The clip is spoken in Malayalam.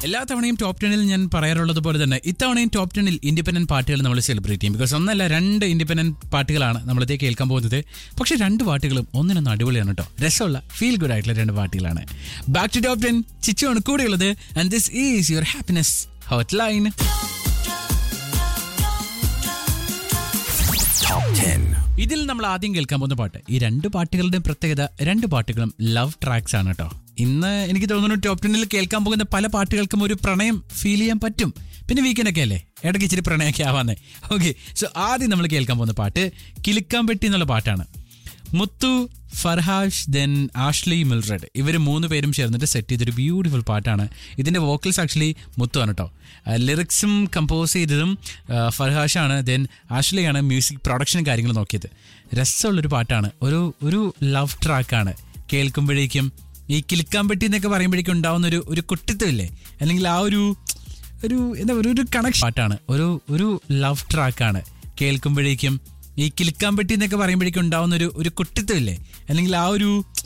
എല്ലാ തവണയും ടോപ്പ് ടെണിൽ ഞാൻ പറയാറുള്ളത് പോലെ തന്നെ ഇത്തവണയും ടോപ്പ് ടെണിൽ ഇൻഡിപെൻഡന്റ് പാട്ടുകൾ നമ്മൾ സെലിബ്രേറ്റ് ചെയ്യും ബിക്കോസ് ഒന്നല്ല രണ്ട് ഇൻഡിപെൻഡന്റ് പാട്ടുകളാണ് നമ്മളിതേ കേൾക്കാൻ പോകുന്നത് പക്ഷെ രണ്ട് പാട്ടുകളും ഒന്നിനൊന്ന് അടിപൊളിയാണ് കേട്ടോ രസമുള്ള ഫീൽ ഗുഡ് ആയിട്ടുള്ള രണ്ട് പാട്ടുകളാണ് ബാക്ക് ടു ടോപ്പ് ടെൻ ചിച്ചുവാണ് കൂടെയുള്ളത് and this is your happiness hotline ഇതിൽ നമ്മൾ ആദ്യം കേൾക്കാൻ പോകുന്ന പാട്ട് ഈ രണ്ട് പാട്ടുകളുടെയും പ്രത്യേകത രണ്ട് പാട്ടുകളും ലവ് ട്രാക്സ് ആണ് കേട്ടോ ഇന്ന് എനിക്ക് തോന്നുന്നു ടോപ്പ് ടെന്നിൽ കേൾക്കാൻ പോകുന്ന പല പാട്ടുകൾക്കും ഒരു പ്രണയം ഫീൽ ചെയ്യാൻ പറ്റും പിന്നെ വീക്കെൻഡ് ഒക്കെ അല്ലേ ഇടയ്ക്ക് ഇച്ചിരി പ്രണയമൊക്കെ ആവാന്നേ ഓക്കെ സോ ആദ്യം നമ്മൾ കേൾക്കാൻ പോകുന്ന പാട്ട് കിലുക്കാൻ പെട്ടി എന്നുള്ള പാട്ടാണ് മുത്തു ഫർഹാഷ് ദെൻ ആഷ്ലി മിൽറെഡ് ഇവർ മൂന്ന് പേരും ചേർന്നിട്ട് സെറ്റ് ചെയ്തൊരു ബ്യൂട്ടിഫുൾ പാട്ടാണ് ഇതിൻ്റെ വോക്കൽസ് ആക്ച്വലി മുത്തു ആണ് കേട്ടോ ലിറിക്സും കമ്പോസ് ചെയ്തതും ആ, ഫർഹാഷാണ് ദെൻ ആഷ്ലിയാണ് മ്യൂസിക് പ്രൊഡക്ഷൻ കാര്യങ്ങൾ നോക്കിയത് രസമുള്ളൊരു പാട്ടാണ് ഒരു ഒരു ലവ് ട്രാക്കാണ് കേൾക്കുമ്പോഴേക്കും ഈ കിലുക്കാൻ പെട്ടി എന്നൊക്കെ പറയുമ്പോഴേക്കും ഉണ്ടാവുന്ന ഒരു ഒരു കുട്ടിത്വമില്ലേ അല്ലെങ്കിൽ ആ ഒരു ഒരു എന്താ പറയുക ഒരു കണക്ഷൻ പാട്ടാണ് ഒരു ഒരു ലവ് ട്രാക്കാണ് കേൾക്കുമ്പോഴേക്കും ഈ കിലുക്കാൻ പെട്ടി എന്നൊക്കെ പറയുമ്പോഴേക്കും ഉണ്ടാവുന്ന ഒരു ഒരു കുട്ടിത്വമില്ലേ അല്ലെങ്കിൽ ആ ഒരു